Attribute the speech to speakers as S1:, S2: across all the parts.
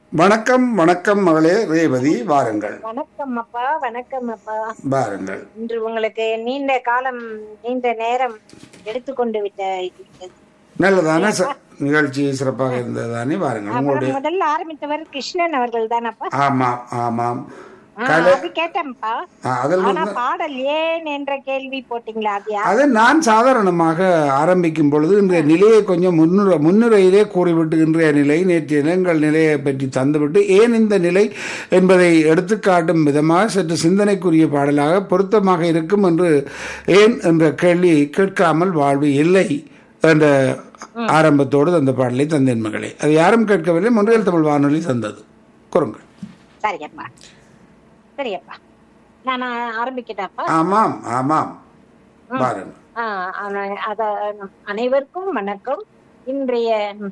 S1: வணக்கம் வணக்கம் மகளே ரேவதி வாருங்கள்
S2: வணக்கம் அப்பா வணக்கம் அப்பா
S1: வாருங்கள்
S2: இன்று உங்களுக்கு நீண்ட காலம் நீண்ட நேரம் எடுத்துக்கொண்டு விட்ட இது.
S1: நல்லதான ச- நிகழ்ச்சி சிறப்பாக இருந்ததுதானே வாருங்கள் உங்களுடைய
S2: அப்புறம் முதல்ல ஆரம்பித்தவர் கிருஷ்ணன் அவர்கள் தானப்பா
S1: ஆமாம் ஆமாம்
S2: ஆ,
S1: கலை
S2: அது கேட்டேன்ப்பா
S1: ஆ, அதில்
S2: ஆனா
S1: இருந்து
S2: பாடல் ஏன் என்ற கேள்வி போட்டீங்களா அது யார்
S1: அது நான் சாதாரணமாக ஆரம்பிக்கும் பொழுது இன்றைய நிலையை கொஞ்சம் முன்னுரை முன்னுரையிலே கூறிவிட்டு இன்றைய நிலை நேற்றைய நிலங்கள் நிலையை பற்றி தந்துவிட்டு ஏன் இந்த நிலை என்பதை எடுத்துக்காட்டும் விதமாக சற்று சிந்தனைக்குரிய பாடலாக பொருத்தமாக இருக்கும் என்று ஏன் என்ற கேள்வி கேட்காமல் வாழ்வு இல்லை என்ற ஆரம்பத்தோடு அந்த பாடலை தந்தேன் மகளே அது யாரும் கேட்கவில்லை முன்றியல் தமிழ் வானொலி தந்தது கூறுங்கள்
S2: சரியப்பா சரியப்பா நான் ஆரம்பிக்கிட்டேன்ப்பா
S1: ஆமாம் ஆமாம் பாருங்கள்
S2: ஆ, அன- அத அனைவருக்கும் வணக்கம் இன்றைய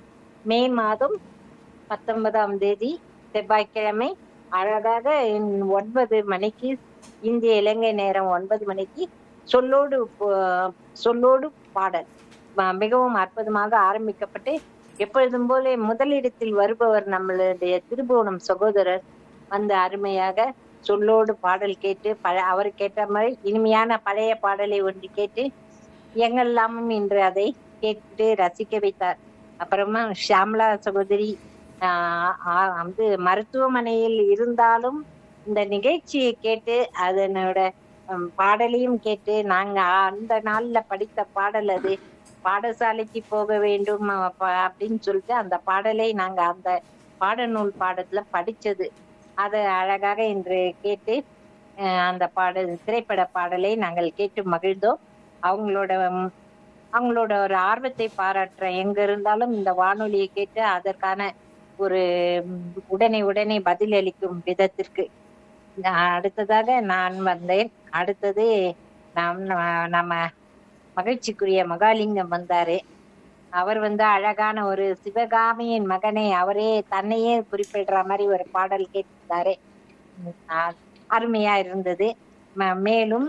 S2: மே மாதம் பத்தொன்பதாம் தேதி செவ்வாய்க்கிழமை அழகாக இன்- ஒன்பது மணிக்கு இந்திய இலங்கை நேரம் ஒன்பது மணிக்கு சொல்லோடு போ- சொல்லோடு பாடல் ம- மிகவும் அற்புதமாக ஆரம்பிக்கப்பட்டு எப்பொழுதும் போல முதலிடத்தில் வருபவர் நம்மளுடைய திருபுவனம் சகோதரர் வந்து அருமையாக சொல்லோடு பாடல் கேட்டு பழ அவர் கேட்ட மாதிரி இனிமையான பழைய பாடலை ஒன்று கேட்டு எங்கெல்லாமும் இன்று அதை கேட்டு ரசிக்க வைத்தார் அப்புறமா ஷியாம்லா சகோதரி ஆஹ் ஆஹ் வந்து மருத்துவமனையில் இருந்தாலும் இந்த நிகழ்ச்சியை கேட்டு அதனோட ஹம், பாடலையும் கேட்டு நாங்க அந்த நாள்ல படித்த பாடல் அது பாடசாலைக்கு போக வேண்டும் அப்ப- அப்படின்னு சொல்லிட்டு அந்த பாடலை நாங்க அந்த பாடநூல் பாடத்துல படிச்சது அதை அழகாக இன்று கேட்டு அஹ், அந்த பாடல் திரைப்பட பாடலை நாங்கள் கேட்டு மகிழ்ந்தோம் அவங்களோட ம், அவங்களோட ஒரு ஆர்வத்தை பாராட்டுற எங்க இருந்தாலும் இந்த வானொலியை கேட்டு அதற்கான ஒரு ம், உடனே உடனே பதிலளிக்கும் விதத்திற்கு நான் அடுத்ததாக நான் வந்தேன் அடுத்தது நம் ந- நம்ம மகிழ்ச்சிக்குரிய மகாலிங்கம் வந்தாரு அவர் வந்து அழகான ஒரு சிவகாமியின் மகனை அவரே தன்னையே குறிப்பிடுற மாதிரி ஒரு பாடல் கேட்டிருந்தாரு உம் அ- அருமையா இருந்தது ம- மேலும்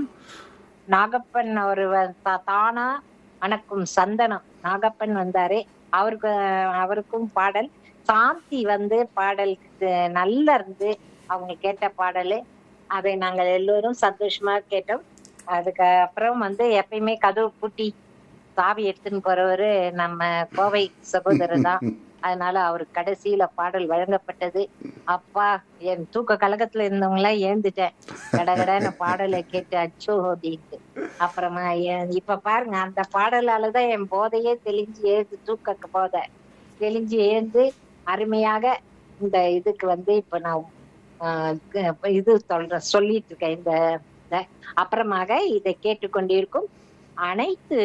S2: நாகப்பன் அவர் தானா வணக்கம் சந்தனம் நாகப்பன் வந்தாரு அவருக்கு அவருக்கும் பாடல் சாந்தி வந்து பாடல் அஹ், நல்லா இருந்து அவங்க கேட்ட பாடல் அதை நாங்கள் எல்லோரும் சந்தோஷமா கேட்டோம் அதுக்கு அப்புறம் வந்து எப்பயுமே கதவு பூட்டி சாவி எடுத்துன்னு போறவரு நம்ம கோவை சகோதரர் தான் அதனால அவருக்கு கடைசியில பாடல் வழங்கப்பட்டது அப்பா என் தூக்க கலக்கத்துல இருந்தவங்க எல்லாம் எழுந்துட்டேன் கடகடன்னு பாடலை கேட்டு அச்சோ அப்படின்ட்டு அப்புறமா என்- இப்ப பாருங்க அந்த பாடலாலதான் என் போதையே தெளிஞ்சு எழுந்து தூக்க போதை தெளிஞ்சு எழுந்து அருமையாக இந்த இதுக்கு வந்து இப்ப நான் ஆஹ் க- இது சொல்றேன் சொல்லிட்டு இருக்கேன் இந்த இத. அப்புறமாக இதை கேட்டுக்கொண்டிருக்கும் அனைத்து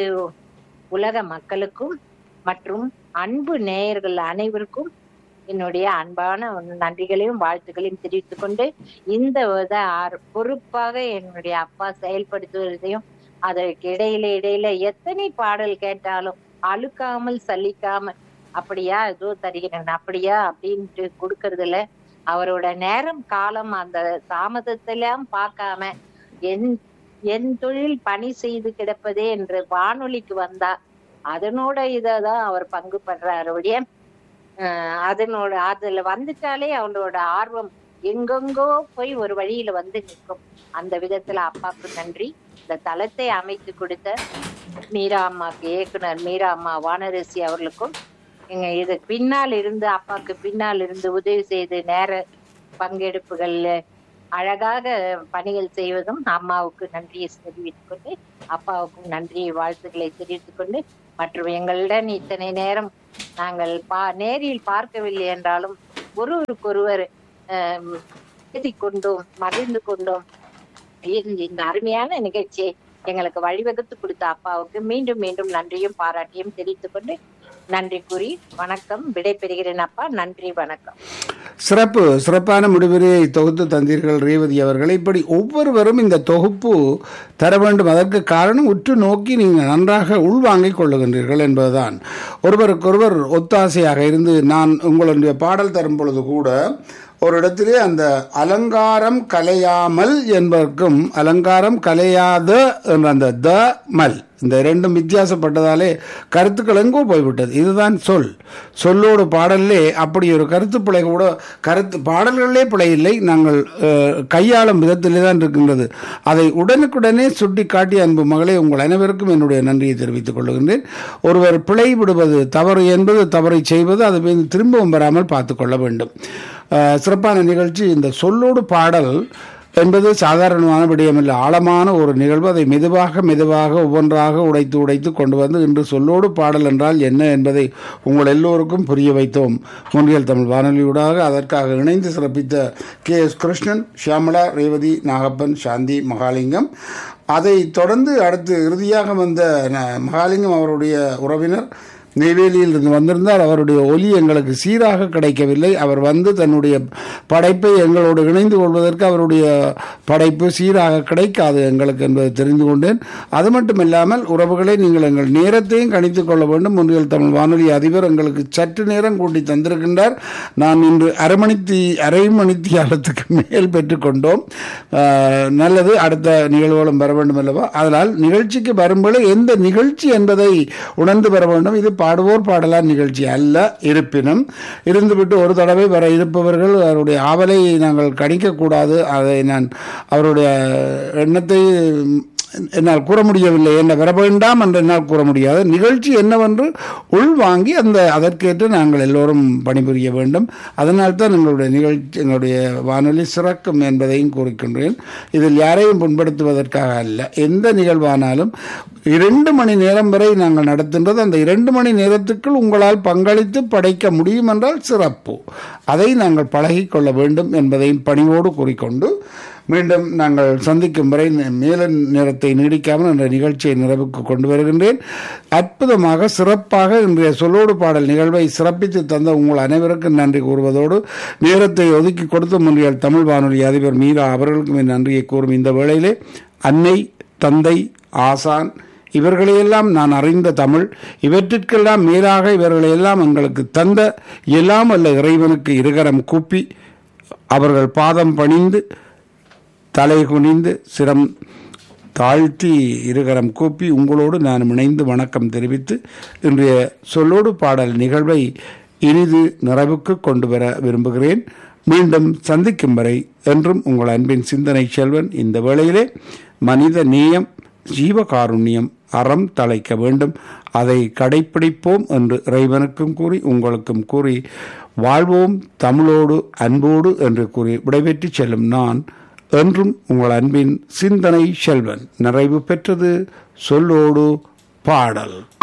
S2: உலக மக்களுக்கும் மற்றும் அன்பு நேயர்கள் அனைவருக்கும் என்னுடைய அன்பான நன்றிகளையும் வாழ்த்துக்களையும் தெரிவித்துக் கொண்டு இந்த வித ஆர்- பொறுப்பாக என்னுடைய அப்பா செயல்படுத்துவதையும் அதற்கு இடையில இடையில எத்தனை பாடல் கேட்டாலும் அழுக்காமல் சலிக்காமல் அப்படியா ஏதோ தருகிறேன் அப்படியா அப்படின்ட்டு கொடுக்கறதுல அவரோட நேரம் காலம் அந்த தாமதத்தெல்லாம் பார்க்காம என் என் தொழில் பணி செய்து கிடப்பதே என்று வானொலிக்கு வந்தா அதனோட இததான் அவர் பங்கு பண்றாரு ஒழிய ஆஹ் அதனோட அதுல வந்துட்டாலே அவனோட ஆர்வம் எங்கெங்கோ போய் ஒரு வழியில வந்து நிற்கும் அந்த விதத்துல அப்பாவுக்கு நன்றி இந்த தளத்தை அமைத்து கொடுத்த மீரா அம்மாக்கு இயக்குனர் மீரா அம்மா வானரசி அவர்களுக்கும் எங்க இது பின்னால் இருந்து அப்பாவுக்கு பின்னால் இருந்து உதவி செய்து நேர பங்கெடுப்புகள்ல அழகாக பணிகள் செய்வதும் அம்மாவுக்கு நன்றியை தெரிவித்துக் கொண்டு அப்பாவுக்கும் நன்றி வாழ்த்துக்களை தெரிவித்துக் கொண்டு மற்றும் எங்களுடன் இத்தனை நேரம் நாங்கள் பா நேரில் பார்க்கவில்லை என்றாலும் ஒருவருக்கொருவர் ஆஹ், பேசிக் கொண்டோம் மகிழ்ந்து கொண்டோம் இந்த- இந்த அருமையான நிகழ்ச்சியை எங்களுக்கு வழிவகுத்து கொடுத்த அப்பாவுக்கு மீண்டும் மீண்டும் நன்றியும் பாராட்டியும் தெரிவித்துக் கொண்டு நன்றி கூறி வணக்கம் விடைபெறுகிறேன் அப்பா நன்றி வணக்கம்
S1: சிறப்பு சிறப்பான முடிவுரையை தொகுத்து தந்தீர்கள் ரேவதி அவர்கள் இப்படி ஒவ்வொருவரும் இந்த தொகுப்பு தர வேண்டும் அதற்கு காரணம் உற்று நோக்கி நீங்கள் நன்றாக உள்வாங்கிக் கொள்ளுகின்றீர்கள் என்பதுதான் ஒருவருக்கொருவர் ஒத்தாசையாக இருந்து நான் உங்களுடைய பாடல் தரும் பொழுது கூட ஒரு இடத்திலே அந்த அலங்காரம் கலையாமல் என்பதற்கும் அலங்காரம் கலையாத என்ற அந்த த மல் இந்த இரண்டும் வித்தியாசப்பட்டதாலே கருத்துக்கள் எங்கோ போய்விட்டது இதுதான் சொல் சொல்லோடு பாடல்லே அப்படி ஒரு கருத்து பிழை கூட கருத்து பாடல்களிலே பிழை இல்லை நாங்கள் அஹ், கையாளும் விதத்திலே தான் இருக்கின்றது அதை உடனுக்குடனே சுட்டி காட்டி அன்பு மகளே உங்கள் அனைவருக்கும் என்னுடைய நன்றியை தெரிவித்துக் கொள்கின்றேன் ஒருவர் பிழை விடுவது தவறு என்பது தவறை செய்வது அது மீது திரும்பவும் வராமல் பார்த்து கொள்ள வேண்டும் அஹ், சிறப்பான நிகழ்ச்சி இந்த சொல்லோடு பாடல் என்பது சாதாரணமான விடயமில்லை ஆழமான ஒரு நிகழ்வு அதை மெதுவாக மெதுவாக ஒவ்வொன்றாக உடைத்து உடைத்து கொண்டு வந்து இன்று சொல்லோடு பாடல் என்றால் என்ன என்பதை உங்கள் எல்லோருக்கும் புரிய வைத்தோம் முன்றியல் தமிழ் வானொலியூடாக அதற்காக இணைந்து சிறப்பித்த கே எஸ் கிருஷ்ணன் ஷியாமலா ரேவதி நாகப்பன் சாந்தி மகாலிங்கம் அதை தொடர்ந்து அடுத்து இறுதியாக வந்த ந- மகாலிங்கம் அவருடைய உறவினர் நெய்வேலியில் இருந்து வந்திருந்தார் அவருடைய ஒலி எங்களுக்கு சீராக கிடைக்கவில்லை அவர் வந்து தன்னுடைய படைப்பை எங்களோடு இணைந்து கொள்வதற்கு அவருடைய படைப்பு சீராக கிடைக்காது எங்களுக்கு என்பதை தெரிந்து கொண்டேன் அது மட்டுமில்லாமல் உறவுகளை நீங்கள் எங்கள் நேரத்தையும் கணித்துக் கொள்ள வேண்டும் முன்றியல் தமிழ் வானொலி அதிபர் எங்களுக்கு சற்று நேரம் கூட்டி தந்திருக்கின்றார் நான் இன்று அரை மணித்தி அரை மணித்தியாலத்துக்கு மேல் பெற்றுக்கொண்டோம் ஆஹ், நல்லது அடுத்த நிகழ்வுகளும் வர வேண்டும் அல்லவா அதனால் நிகழ்ச்சிக்கு வரும்போது எந்த நிகழ்ச்சி என்பதை உணர்ந்து பெற வேண்டும் இது பாடுவோர் பாடலார் நிகழ்ச்சி அல்ல இருப்பினும் இருந்துவிட்டு ஒரு தடவை வர இருப்பவர்கள் அவருடைய ஆவலை நாங்கள் கணிக்கக்கூடாது அதை நான் அவருடைய எண்ணத்தை என்னால் கூற முடியவில்லை என்ன வர வேண்டாம் என்று என்னால் கூற முடியாது நிகழ்ச்சி என்னவென்று உள்வாங்கி அந்த அதற்கேற்று நாங்கள் எல்லோரும் பணிபுரிய வேண்டும் அதனால்தான் எங்களுடைய நிகழ்ச்சி எங்களுடைய வானொலி சிறக்கும் என்பதையும் கூறிக்கொண்டேன் இதில் யாரையும் புண்படுத்துவதற்காக அல்ல எந்த நிகழ்வானாலும் இரண்டு மணி நேரம் வரை நாங்கள் நடத்துகின்றது அந்த இரண்டு மணி நேரத்துக்குள் உங்களால் பங்களித்து படைக்க முடியும் என்றால் சிறப்பு அதை நாங்கள் பழகிக்கொள்ள வேண்டும் என்பதையும் பணிவோடு கூறிக்கொண்டு மீண்டும் நாங்கள் சந்திக்கும் வரை மேல நேரத்தை நீடிக்காமல் என்ற நிகழ்ச்சியை நிறைவுக்கு கொண்டு வருகின்றேன் அற்புதமாக சிறப்பாக இன்றைய சொல்லோடு பாடல் நிகழ்வை சிறப்பித்து தந்த உங்கள் அனைவருக்கும் நன்றி கூறுவதோடு நேரத்தை ஒதுக்கி கொடுத்த முன்றியல் தமிழ் வானொலி அதிபர் மீரா அவர்களுக்கும் என் நன்றியை கூறும் இந்த வேளையிலே அன்னை தந்தை ஆசான் இவர்களையெல்லாம் நான் அறிந்த தமிழ் இவற்றிற்கெல்லாம் மேலாக இவர்களையெல்லாம் எங்களுக்கு தந்த எல்லாம் அல்ல இறைவனுக்கு இருகரம் கூப்பி அவர்கள் பாதம் பணிந்து தலை குனிந்து சிரம் தாழ்த்தி இருகரம் கூப்பி உங்களோடு நான் இணைந்து வணக்கம் தெரிவித்து இன்றைய சொல்லோடு பாடல் நிகழ்வை இனிது நிறைவுக்கு கொண்டு வர விரும்புகிறேன் மீண்டும் சந்திக்கும் வரை என்றும் உங்கள் அன்பின் சிந்தனை செல்வன் இந்த வேளையிலே மனித நேயம் ஜீவகாருண்யம் அறம் தழைக்க வேண்டும் அதை கடைப்பிடிப்போம் என்று இறைவனுக்கும் கூறி உங்களுக்கும் கூறி வாழ்வோம் தமிழோடு அன்போடு என்று கூறி விடைபெற்று செல்லும் நான் என்றும் உங்கள் அன்பின் சிந்தனை செல்வன் நிறைவு பெற்றது சொல்லோடு பாடல்